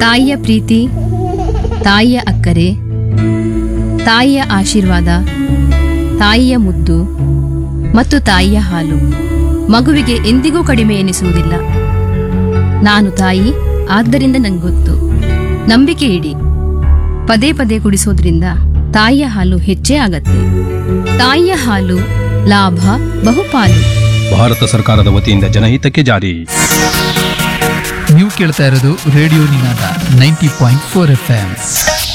ತಾಯಿಯ ಪ್ರೀತಿ ತಾಯಿಯ ಅಕ್ಕರೆ ತಾಯಿಯ ಆಶೀರ್ವಾದ ತಾಯಿಯ ಮುದ್ದು ಮತ್ತು ತಾಯಿಯ ಹಾಲು ಮಗುವಿಗೆ ಎಂದಿಗೂ ಕಡಿಮೆ ಎನಿಸುವುದಿಲ್ಲ ನಾನು ತಾಯಿ ಆದ್ದರಿಂದ ನಂಗೊತ್ತು ನಂಬಿಕೆ ಇಡಿ ಪದೇ ಪದೇ ಕುಡಿಸೋದ್ರಿಂದ ತಾಯಿಯ ಹಾಲು ಹೆಚ್ಚೇ ಆಗತ್ತೆ ತಾಯಿಯ ಹಾಲು ಲಾಭ ಬಹುಪಾಲು ಭಾರತ ಸರ್ಕಾರದ ವತಿಯಿಂದ ಜನಹಿತಕ್ಕೆ ಜಾರಿ ನೀವು ಕೇಳ್ತಾ ಇರೋದು radio Ninaada ninety point four F M